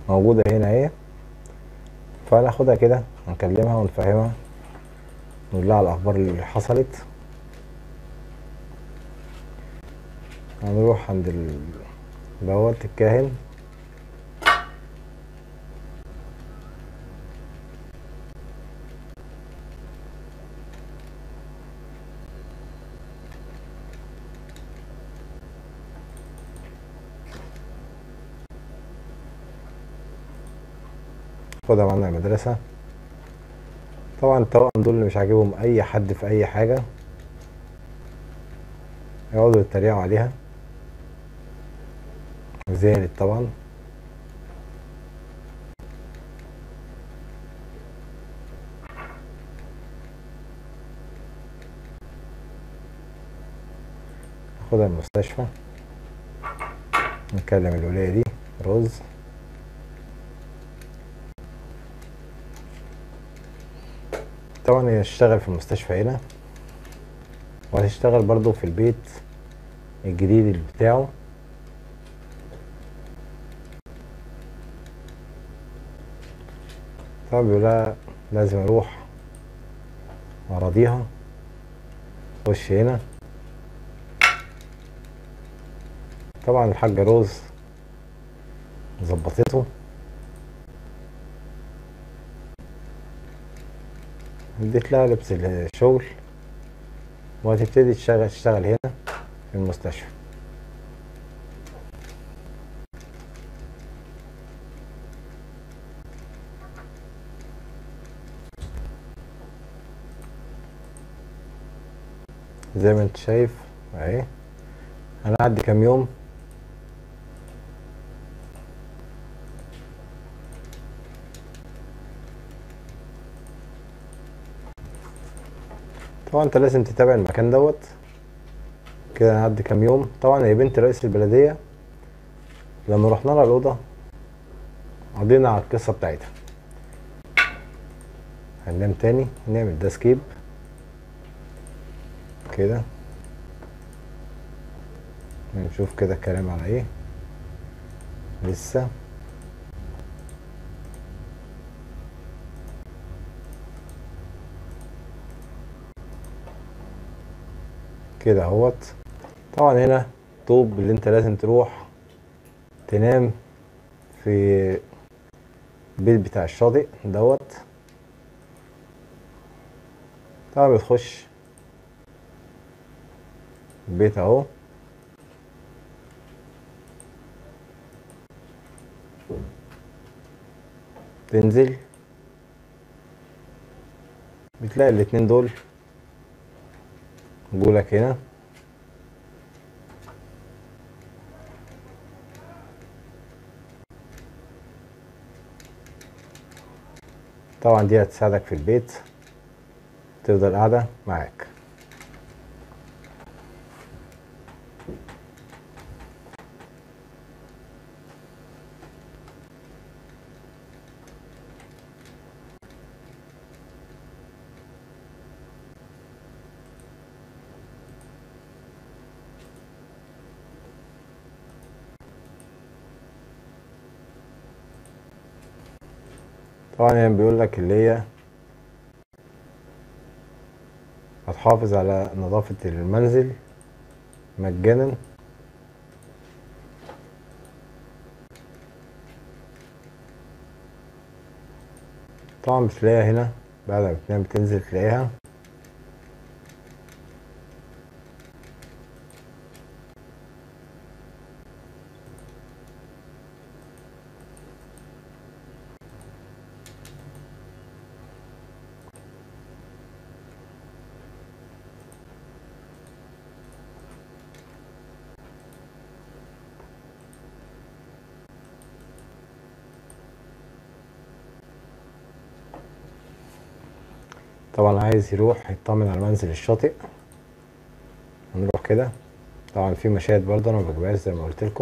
موجودة هنا اهي فهناخدها كده ونكلمها ونفهمها نقول لها على الأخبار اللي حصلت هنروح عند ال... دوت الكاهن خدها معانا المدرسة طبعا التوأم دول اللي مش عاجبهم أي حد في أي حاجة يقعدوا يتريقوا عليها زعلت طبعا ناخدها المستشفى نكلم الولاية دي روز طبعا هي هتشتغل في المستشفى هنا وهتشتغل برضو في البيت الجديد اللي بتاعه طبعا بيقول لها لازم اروح اراضيها خش هنا طبعا الحاجة روز ظبطته اديت لها لبس الشغل وهتبتدي تشتغل تشتغل هنا في المستشفى زي ما انت شايف اهي هنعدي كام يوم طبعا انت لازم تتابع المكان دوت كده هنعدي كام يوم طبعا هي بنت رئيس البلدية لما رحنا لها الأوضة قضينا على القصة بتاعتها هننام تاني نعمل ده سكيب كده نشوف كده الكلام على ايه لسه كده اهوت طبعا هنا طوب اللي انت لازم تروح تنام في البيت بتاع الشاطئ دوت طبعا بتخش البيت اهو تنزل بتلاقي الاتنين دول جولك هنا طبعا دي هتساعدك في البيت تفضل قاعدة معاك طبعا يعني بيقول لك اللي هي هتحافظ على نظافة المنزل مجانا طبعا بتلاقيها هنا بعد ما بتنام بتنزل تلاقيها طبعا عايز يروح يطمن على منزل الشاطئ هنروح كده طبعا في مشاهد برضه انا مبجيبهاش زي ما قلت لكم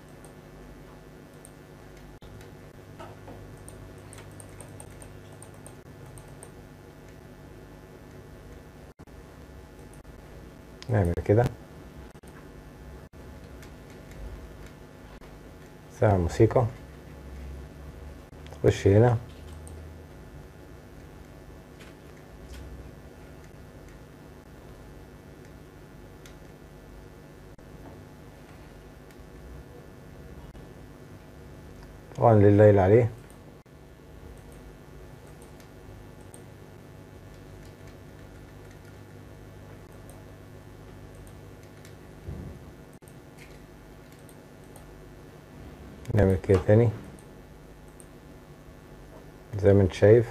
نعمل كده سمع موسيقى خش هنا طبعا لليل عليه نعمل كده تاني زي ما انت شايف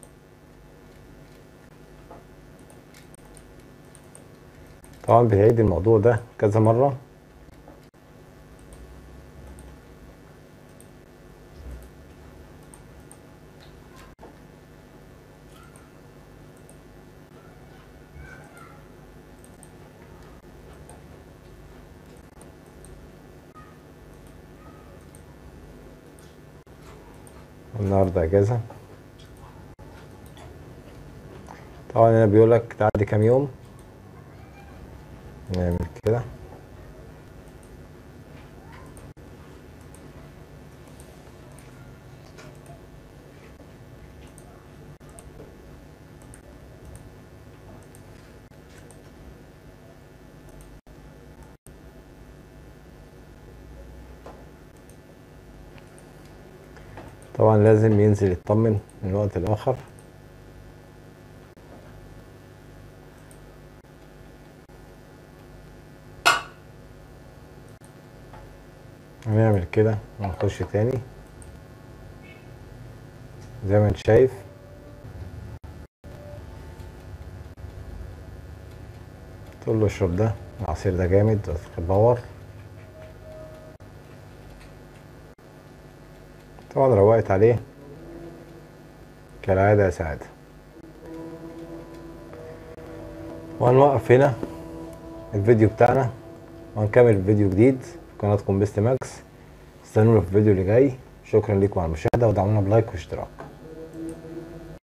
طبعا بتعيد الموضوع ده كذا مرة النهارده اجازة طبعا هنا بيقولك تعدي كام يوم نعمل كده طبعا لازم ينزل يطمن من وقت لآخر هنعمل كده ونخش تاني زي ما انت شايف تقول له اشرب ده العصير ده جامد باور طبعا روقت عليه كالعادة يا سعادة وهنوقف هنا الفيديو بتاعنا وهنكمل فيديو جديد في قناتكم بيست ماكس استنونا في الفيديو اللي جاي شكرا لكم على المشاهدة ودعمونا بلايك واشتراك